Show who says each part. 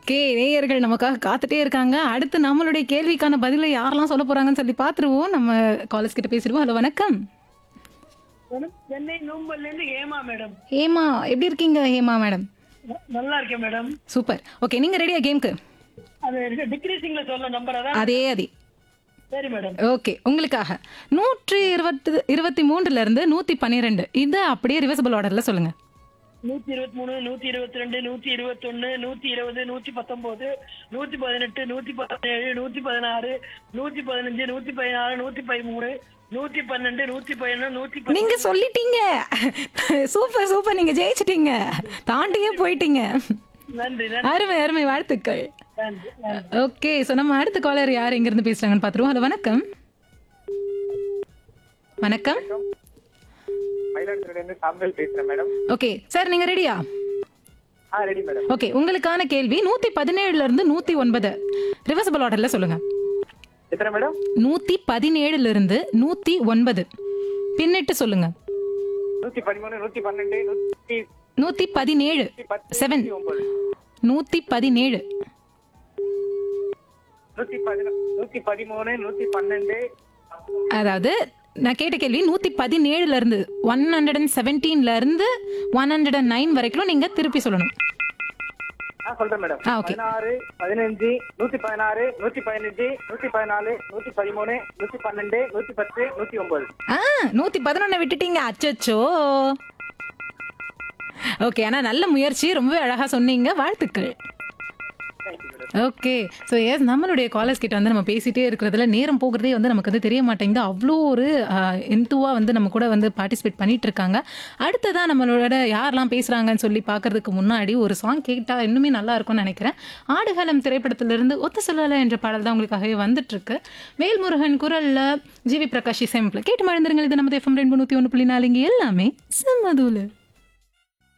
Speaker 1: Okay நேயர்கள் நமக்காக காத்துட்டே இருக்காங்க அடுத்து நம்மளுடைய கேள்விக்கான பதிலை யாரெல்லாம் சொல்ல போறாங்கன்னு சொல்லி பார்த்துருவோம் நம்ம காலேஜ் கிட்ட பேசிடுவோம் ஹலோ வணக்கம்
Speaker 2: மேடம் சென்னை நூம்பல்ல இருந்து ஹேமா மேடம்
Speaker 1: ஹேமா எப்படி இருக்கீங்க ஹேமா மேடம்
Speaker 2: ந- நல்லா இருக்கேன் மேடம்
Speaker 1: சூப்பர் ஓகே நீங்க ரெடியா கேம்க்கு
Speaker 2: அது டிக்ரீசிங்ல சொல்ல நம்பர் அதான்
Speaker 1: அதே அதே
Speaker 2: சரி மேடம்
Speaker 1: ஓகே உங்களுக்காக நூற்றி இருபத்தி இருபத்தி மூன்றுல இருந்து நூத்தி பன்னிரெண்டு இதை அப்படியே ரிவர்சபிள் ஆர்டர்ல சொல்லுங்க
Speaker 2: நூத்தி இருபத்தி மூணு நூத்தி இருபத்தி ரெண்டு நூத்தி இருபத்தி ஒண்ணு நூத்தி இருபது நூத்தி பத்தொன்பது நூத்தி பதினெட்டு நூத்தி பதினேழு நூத்தி பதினாறு நூத்தி பதினஞ்சு நூத்தி பதினாறு நூத்தி பதிமூணு நூத்தி பன்னெண்டு நூத்தி பதினொன்று நூத்தி பதி-
Speaker 1: நீங்க சொல்லிட்டீங்க சூப்பர் சூப்பர் நீங்க ஜெயிச்சிட்டீங்க தாண்டியே போயிட்டீங்க
Speaker 2: நன்றி நன்றி
Speaker 1: அருமை அருமை வாழ்த்துக்கள்
Speaker 2: நன்றி நன்றி.
Speaker 1: ஓகே ஸோ நம்ம அடுத்த காலர் யார் எங்க இருந்து பேசுறாங்கன்னு பார்த்துருவோம் ஹலோ வணக்கம் வணக்கம்
Speaker 3: மயிலாடுதுறையில இருந்து சாம்பல் பேசுறேன் மேடம்
Speaker 1: ஓகே சார் நீங்க ரெடியா
Speaker 3: ஆ ரெடி மேடம்
Speaker 1: ஓகே உங்களுக்கான கேள்வி நூத்தி பதினேழுல இருந்து நூத்தி ஒன்பது ரிவர்சபிள் ஆர்டர்ல சொல்லுங்க
Speaker 3: எத்தனை மேடம்
Speaker 1: நூத்தி பதினேழுல இருந்து நூத்தி ஒன்பது பின்னிட்டு சொல்லுங்க
Speaker 3: நூத்தி பதிமூணு நூத்தி பன்னெண்டு நூத்தி
Speaker 1: நூத்தி பதினேழு
Speaker 3: பத்து
Speaker 1: செவன்
Speaker 3: நூத்தி ஒன்பது
Speaker 1: நூத்தி பதினேழு
Speaker 3: நூத்தி பதினொ நூத்தி பதிமூணு நூத்தி பன்னெண்டு
Speaker 1: அதாவது நான் கேட்ட கேள்வி நூத்தி பதினேழுல இருந்து ஒன் ஹண்ட்ரட் அண்ட் செவன்டீன்ல இருந்து ஒன் ஹண்ட்ரட் அண்ட் நைன் வரைக்கும் நீங்க திருப்பி சொல்லணும்
Speaker 3: ஆ சொல்றேன் மேடம்
Speaker 1: ஆ, okay.
Speaker 3: பதினாறு பதினஞ்சு நூத்தி பதினாறு நூத்தி பதினஞ்சு நூத்தி பதினாலு நூத்தி பதிமூணு நூத்தி பன்னெண்டு நூத்தி பத்து நூத்தி ஒன்பது
Speaker 1: ஆ நூத்தி பதினொன்னு விட்டுட்டீங்க அச்சச்சோ ஓகே ஆனா நல்ல முயற்சி ரொம்பவே அழகா சொன்னீங்க வாழ்த்துக்கள் ஓகே ஸோ எஸ் நம்மளுடைய காலேஜ் கிட்ட வந்து நம்ம பேசிட்டே இருக்கிறதுல நேரம் போகிறதே வந்து நமக்கு வந்து தெரிய மாட்டேங்குது அவ்வளோ ஒரு எந்துவாக வந்து நம்ம கூட வந்து பார்ட்டிசிபேட் பண்ணிட்டு இருக்காங்க அடுத்ததா நம்மளோட யாரெல்லாம் பேசுறாங்கன்னு சொல்லி பார்க்கறதுக்கு முன்னாடி ஒரு சாங் கேட்டால் இன்னுமே நல்லா இருக்கும்னு நினைக்கிறேன் ஆடுகளம் திரைப்படத்திலிருந்து ஒத்த சொல்லல என்ற பாடல் தான் உங்களுக்காகவே வந்துட்டு இருக்கு வேல்முருகன் குரல்ல ஜிவி பிரகாஷ் இசையமைப்பில் கேட்டு மழுந்துருங்கள் இது நமது எஃப்எம் ரெண்டு நூற்றி ஒன்று புள்ளி நாலு இங்கே எல்லாமே செம்மதூலு